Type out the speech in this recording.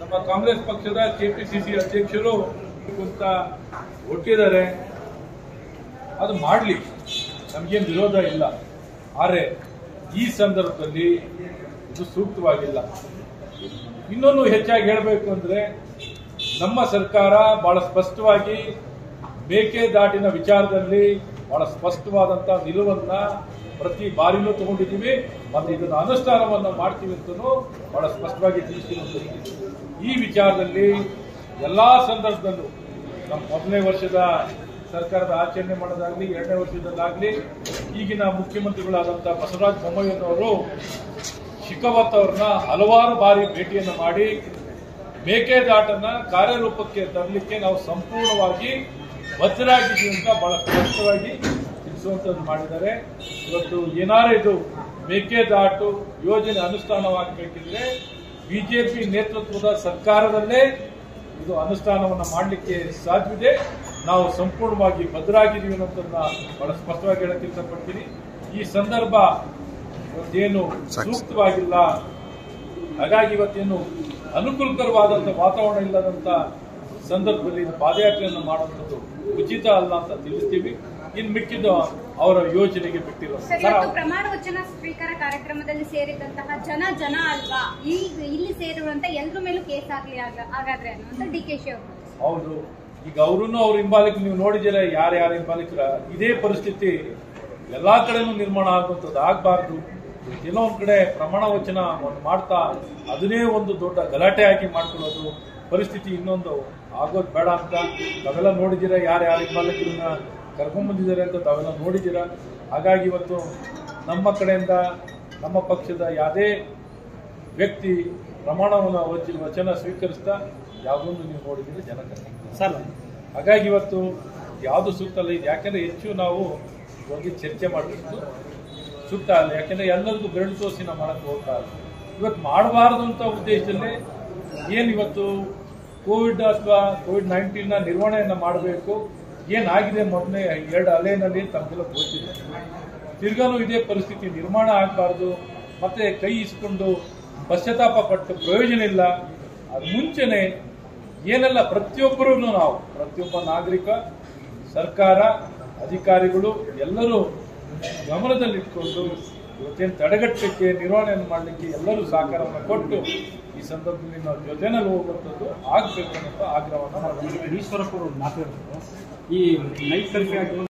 ನಮ್ಮ ಕಾಂಗ್ರೆಸ್ ಪಕ್ಷದ ಕೆಪಿಸಿಸಿ ಅಧ್ಯಕ್ಷರು ಅಂತ ಒಟ್ಟಿದ್ದಾರೆ ಅದು ಮಾಡಲಿ ನಮಗೇನು ವಿರೋಧ ಇಲ್ಲ ಆದರೆ ಈ ಸಂದರ್ಭದಲ್ಲಿ ಇದು ಸೂಕ್ತವಾಗಿಲ್ಲ ಇನ್ನೊಂದು ಹೆಚ್ಚಾಗಿ ಹೇಳಬೇಕು ಅಂದ್ರೆ ನಮ್ಮ ಸರ್ಕಾರ ಬಹಳ ಸ್ಪಷ್ಟವಾಗಿ ಮೇಕೆದಾಟಿನ ವಿಚಾರದಲ್ಲಿ ಬಹಳ ಸ್ಪಷ್ಟವಾದಂತ ನಿಲುವನ್ನ ಪ್ರತಿ ಬಾರಿನೂ ತಗೊಂಡಿದ್ದೀವಿ ಮತ್ತೆ ಇದನ್ನ ಅನುಷ್ಠಾನವನ್ನ ಮಾಡ್ತೀವಿ ಅಂತಲೂ ಬಹಳ ಸ್ಪಷ್ಟವಾಗಿ ತಿಳಿಸಿರುವಂಥದ್ದು ಈ ವಿಚಾರದಲ್ಲಿ ಎಲ್ಲಾ ಸಂದರ್ಭದಲ್ಲೂ ನಮ್ಮ ಮೊದಲನೇ ವರ್ಷದ ಸರ್ಕಾರದ ಆಚರಣೆ ಮಾಡೋದಾಗ್ಲಿ ಎರಡನೇ ವರ್ಷದಲ್ಲಾಗ್ಲಿ ಈಗಿನ ಮುಖ್ಯಮಂತ್ರಿಗಳಾದಂತಹ ಬಸವರಾಜ ಬೊಮ್ಮಾಯಿಯವರು ಶಿಖವತ್ ಅವ್ರನ್ನ ಹಲವಾರು ಬಾರಿ ಭೇಟಿಯನ್ನ ಮಾಡಿ ಮೇಕೆದಾಟನ್ನ ಕಾರ್ಯರೂಪಕ್ಕೆ ತರಲಿಕ್ಕೆ ನಾವು ಸಂಪೂರ್ಣವಾಗಿ ಬದ್ಧರಾಗಿದ್ದೀವಿ ಅಂತ ಬಹಳ ಸ್ಪಷ್ಟವಾಗಿ ತಿಳಿಸುವಂಥದ್ದು ಮಾಡಿದ್ದಾರೆ ಇವತ್ತು ಏನಾರು ಇದು ಮೇಕೆದಾಟು ಯೋಜನೆ ಅನುಷ್ಠಾನವಾಗಬೇಕಿದ್ರೆ ಬಿಜೆಪಿ ನೇತೃತ್ವದ ಸರ್ಕಾರದಲ್ಲೇ ಇದು ಅನುಷ್ಠಾನವನ್ನು ಮಾಡಲಿಕ್ಕೆ ಸಾಧ್ಯವಿದೆ ನಾವು ಸಂಪೂರ್ಣವಾಗಿ ಭದ್ರಾಗಿದ್ದೀವಿ ಅನ್ನೋದನ್ನ ಬಹಳ ಸ್ಪಷ್ಟವಾಗಿ ಹೇಳಕ್ಕೆ ಇಷ್ಟಪಡ್ತೀನಿ ಈ ಸಂದರ್ಭ ಇವತ್ತೇನು ಸೂಕ್ತವಾಗಿಲ್ಲ ಹಾಗಾಗಿ ಇವತ್ತೇನು ಅನುಕೂಲಕರವಾದಂಥ ವಾತಾವರಣ ಇಲ್ಲದಂತ ಸಂದರ್ಭದಲ್ಲಿ ಇದು ಪಾದಯಾತ್ರೆಯನ್ನು ಮಾಡುವಂಥದ್ದು ಉಚಿತ ಅಲ್ಲ ಅಂತ ತಿಳಿಸ್ತೀವಿ ಇನ್ನು ಮಿಕ್ಕಿದ್ದು ಅವರ ಯೋಜನೆಗೆ ಬಿಟ್ಟಿರೋ ಸರ್ ಇವತ್ತು ಪ್ರಮಾಣ ವಚನ ಸ್ವೀಕಾರ ಕಾರ್ಯಕ್ರಮದಲ್ಲಿ ಸೇರಿದಂತಹ ಜನ ಜನ ಅಲ್ವಾ ಈ ಇಲ್ಲಿ ಸೇರುವಂತ ಎಲ್ರ ಮೇಲೂ ಕೇಸ್ ಆಗ್ಲಿ ಆಗ- ಹಾಗಾದ್ರೆ ಅನ್ನುವಂತ ಡಿ ಕೆ ಶಿ ಅವರು ಹೌದು ಈಗ ಅವರನ್ನು ಅವ್ರ ಹಿಂಬಾಲಕ ನೀವು ನೋಡಿದ್ದೀರ ಯಾರ್ಯಾರ ಹಿಂಬಾಲಕರ ಇದೇ ಪರಿಸ್ಥಿತಿ ಎಲ್ಲಾ ಕಡೆನೂ ನಿರ್ಮಾಣ ಆಗುವಂಥದ್ದು ಆಗಬಾರ್ದು ಏನೋ ಒಂದ್ ಕಡೆ ಪ್ರಮಾಣ ವಚನ ಒಂದು ಮಾಡ್ತಾ ಅದನ್ನೇ ಒಂದು ದೊಡ್ಡ ಗಲಾಟೆ ಆಗಿ ಮಾಡ್ಕೊಳ್ಳೋದು ಪರಿಸ್ಥಿತಿ ಇನ್ನೊಂದು ಆಗೋದು ಬೇಡ ಅಂತ ತಾವೆಲ್ಲ ನೋಡಿದ್ದೀರಾ ಯಾರ್ಯಾರ ಹಿಂಬಾಲಕರನ್ನ ಕರ್ಕೊಂಡ್ ಬಂದಿದ್ದಾರೆ ಅಂತ ತಾವೆಲ್ಲ ನೋಡಿದ್ದೀರಾ ಹಾಗಾಗಿ ಇವತ್ತು ನಮ್ಮ ಕಡೆಯಿಂದ ನಮ್ಮ ಪಕ್ಷದ ಯಾವುದೇ ವ್ಯಕ್ತಿ ಪ್ರಮಾಣವನ್ನು ವಚ- ವಚನ ಸ್ವೀಕರಿಸ್ತಾ ಯಾವುದೊಂದು ನೀವು ನೋಡಿದ್ರೆ ಜನ ಕರ್ಕೊಂಡು ಸರ್ ಹಾಗಾಗಿ ಇವತ್ತು ಯಾವುದು ಸೂಕ್ತ ಅಲ್ಲ ಇದು ಯಾಕೆಂದ್ರೆ ಹೆಚ್ಚು ನಾವು ಹೋಗಿ ಚರ್ಚೆ ಮಾಡಬೇಕು ಸೂಕ್ತ ಅಲ್ಲ ಯಾಕೆಂದ್ರೆ ಎಲ್ಲರಿಗೂ ಬೆರಳು ತೋರಿಸಿ ನಾವು ಮಾಡಕ್ಕೆ ಹೋಗ್ತಾ ಇಲ್ಲ ಇವತ್ತು ಮಾಡಬಾರದು ಅಂತ ಉದ್ದೇಶದಲ್ಲಿ ಏನು ಇವತ್ತು ಕೋವಿಡ್ ಅಥವಾ ಕೋವಿಡ್ ನೈನ್ಟೀನ್ ನಿರ್ವಹಣೆಯನ್ನ ಮಾಡಬೇಕು ಏನಾಗಿದೆ ಮೊದಲನೇ ಎರಡು ಅಲೆನಲ್ಲಿ ತಮಗೆಲ್ಲ ಗೊತ್ತಿದೆ ತಿರ್ಗಾನು ಇದೇ ಪರಿಸ್ಥಿತಿ ನಿರ್ಮಾಣ ಆಗಬಾರ್ದು ಮತ್ತೆ ಕೈ ಇಸ್ಕೊಂಡು ಪಶ್ಚಾತ್ತಾಪ ಪಟ್ಟು ಪ್ರಯೋಜನ ಇಲ್ಲ ಅದು ಮುಂಚೆನೆ ಏನೆಲ್ಲ ಪ್ರತಿಯೊಬ್ಬರೂ ನಾವು ಪ್ರತಿಯೊಬ್ಬ ನಾಗರಿಕ ಸರ್ಕಾರ ಅಧಿಕಾರಿಗಳು ಎಲ್ಲರೂ ಗಮನದಲ್ಲಿಟ್ಕೊಂಡು ಇವತ್ತೇನು ತಡೆಗಟ್ಟಲಿಕ್ಕೆ ನಿರ್ವಹಣೆಯನ್ನು ಮಾಡಲಿಕ್ಕೆ ಎಲ್ಲರೂ ಸಹಕಾರವನ್ನು ಕೊಟ್ಟು ಈ ಸಂದರ್ಭದಲ್ಲಿ ನಾವು ಜೊತೆನಲ್ಲಿ ಹೋಗುವಂಥದ್ದು ಆಗಬೇಕು ಅನ್ನೋ ಆಗ್ರಹವನ್ನು ಮಾಡ್ತೀವಿ ಈಶ್ವರಪ್ಪ ಅವರು ಮಾತಾಡಿದ್ರು ಈ ನೈಟ್ ಕರ್ಫ್ಯೂ